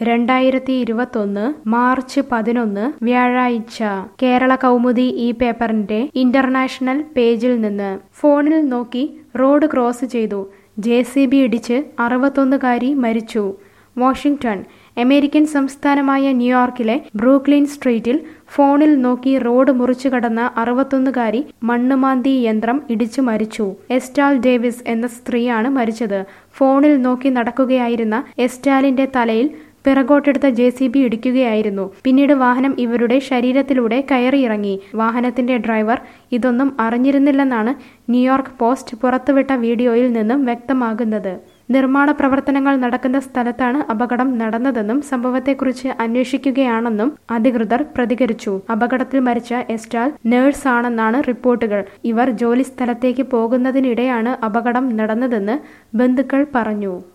രണ്ടായിരത്തി ഇരുപത്തൊന്ന് മാർച്ച് പതിനൊന്ന് വ്യാഴാഴ്ച കേരള കൗമുദി ഈ പേപ്പറിന്റെ ഇന്റർനാഷണൽ പേജിൽ നിന്ന് ഫോണിൽ നോക്കി റോഡ് ക്രോസ് ചെയ്തു ജെ സി ബി ഇടിച്ച് അറുപത്തൊന്നുകാരി മരിച്ചു വാഷിംഗ്ടൺ അമേരിക്കൻ സംസ്ഥാനമായ ന്യൂയോർക്കിലെ ബ്രൂക്ലിൻ സ്ട്രീറ്റിൽ ഫോണിൽ നോക്കി റോഡ് മുറിച്ചു കടന്ന അറുപത്തൊന്നുകാരി മണ്ണുമാന്തി യന്ത്രം ഇടിച്ചു മരിച്ചു എസ്റ്റാൽ ഡേവിസ് എന്ന സ്ത്രീയാണ് മരിച്ചത് ഫോണിൽ നോക്കി നടക്കുകയായിരുന്ന എസ്റ്റാലിന്റെ തലയിൽ പിറകോട്ടെടുത്ത ജെ സി ബി ഇടിക്കുകയായിരുന്നു പിന്നീട് വാഹനം ഇവരുടെ ശരീരത്തിലൂടെ കയറിയിറങ്ങി വാഹനത്തിന്റെ ഡ്രൈവർ ഇതൊന്നും അറിഞ്ഞിരുന്നില്ലെന്നാണ് ന്യൂയോർക്ക് പോസ്റ്റ് പുറത്തുവിട്ട വീഡിയോയിൽ നിന്നും വ്യക്തമാകുന്നത് നിർമ്മാണ പ്രവർത്തനങ്ങൾ നടക്കുന്ന സ്ഥലത്താണ് അപകടം നടന്നതെന്നും സംഭവത്തെക്കുറിച്ച് അന്വേഷിക്കുകയാണെന്നും അധികൃതർ പ്രതികരിച്ചു അപകടത്തിൽ മരിച്ച എസ്റ്റാൽ നേഴ്സാണെന്നാണ് റിപ്പോർട്ടുകൾ ഇവർ ജോലിസ്ഥലത്തേക്ക് പോകുന്നതിനിടെയാണ് അപകടം നടന്നതെന്ന് ബന്ധുക്കൾ പറഞ്ഞു